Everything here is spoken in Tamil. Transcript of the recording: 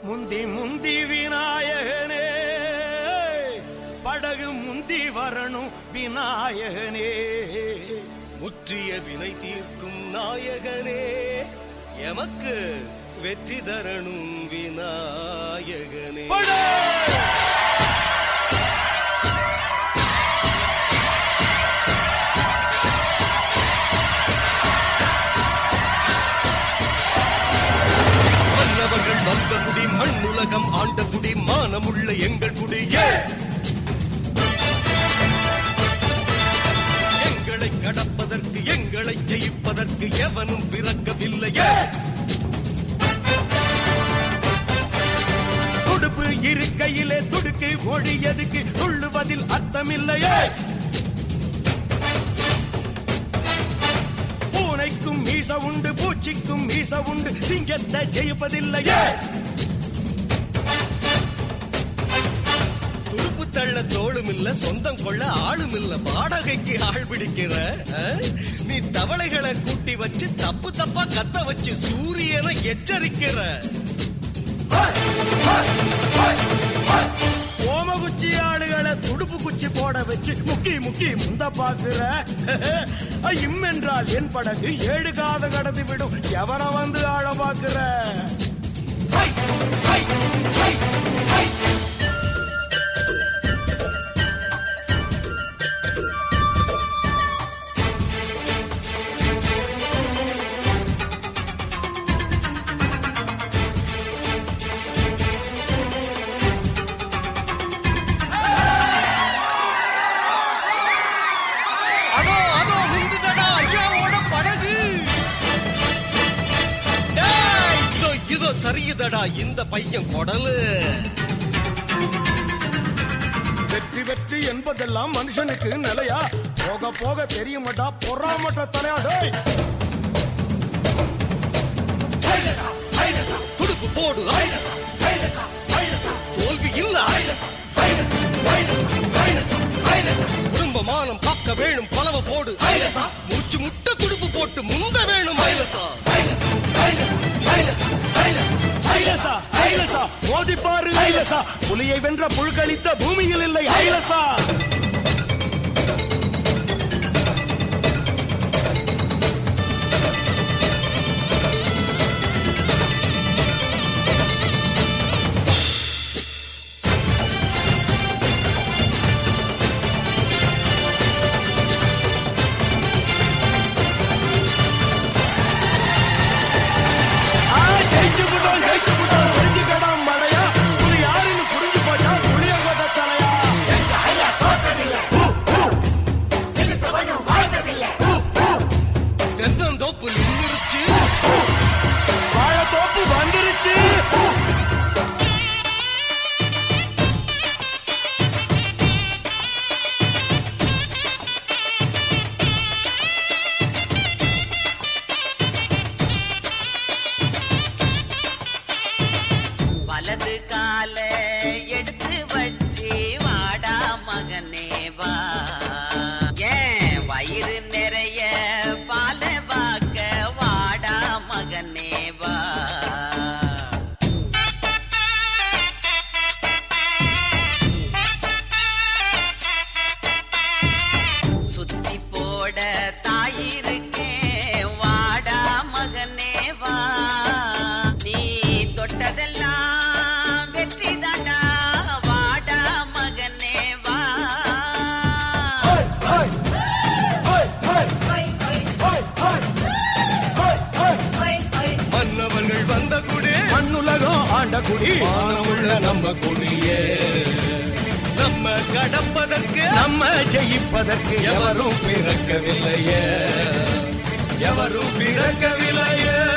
முந்தி முந்தி விநாயகனே படகு முந்தி வரணும் விநாயகனே முற்றிய வினை தீர்க்கும் நாயகனே எமக்கு வெற்றி தரணும் விநாயகனே படகு! மன்னவர்கள் வந்த குடி மண்ணுலகம் ஆண்ட குடி மானமுள்ள எங்கள் குடியே எங்களை கடப்பதற்கு எங்களை ஜெயிப்பதற்கு எவனும் பிறக்கவில்லையே துடுப்பு இருக்கையிலே துடுக்கு ஒழியதுக்கு துள்ளுவதில் அர்த்தமில்லையே பூனைக்கும் மீச உண்டு பூச்சிக்கும் மீச உண்டு சிங்கத்தை ஜெயிப்பதில்லையே துடுப்பு தள்ள தோளும் இல்ல சொந்தம் கொள்ள ஆளும் இல்ல வாடகைக்கு ஆள் பிடிக்கிற ஆ? நீ தவளைகளை கூட்டி வச்சு தப்பு தப்பா கத்த வச்சு சூரியனை எச்சரிக்கிற ஓமகுச்சி ஆளுகளை துடுப்பு குச்சி போட வச்சு முக்கி முக்கி முந்த பாக்குற இம் என்றால் என் படகு ஏழு காத கடந்து விடும் எவர வந்து ஆழ பாக்குற அதோ அதோ முந்துதடா ஐயாவோட படகு டேய், இதோ இதோ சரியுதடா இந்த பையன் குடலு வெற்றி வெற்றி என்பதெல்லாம் மனுஷனுக்கு நிலையா போக போக தெரியுமாட்டா பொறாமட்ட தலையா டேய் துடுப்பு போடு தோல்வி இல்ல குடும்ப மானம் காக்க வேணும் பலவ போடு மூச்சு முட்ட துடுப்பு போட்டு முந்த வேணும் ஐலசா ஐலசா ஐலசா மோதி பாரு ஐலசா புலியை வென்ற புழுக்களித்த பூமியில் இல்லை ஐலசா ஆ, ஜெயிச்சு விட்டோம், ஜெயிச்சு விட்டோம், தெரிஞ்சுக்கடாம் மடையா. புலி யாருன்னு புரிஞ்சு போச்சா, புளியங்கொட்டை தலையா. தென்னந்தோப்பு நின்றுச்சு வாழைத்தோப்பு வந்துருச்சு வலது கால எடுத்து வச்சு வாடா மகனே வா ஏன் வயிறு நிறைய பால வாக்க வாடா மகனே வா சுத்தி போட தாயிருக்கேன் வாடா மகனே வா நீ தொட்டதெல்லாம் வெற்றி தாண்டா வாடா மகனே வா மன்னவர்கள் வந்த குடி மண்ணுலகம் ஆண்ட குடி மானமுள்ள நம்ம குடியே நம்ம கடப்பதற்கு நம்ம ஜெயிப்பதற்கு எவரும் எவரும் பிறக்கவில்லையே எவரும் பிறக்கவில்லையே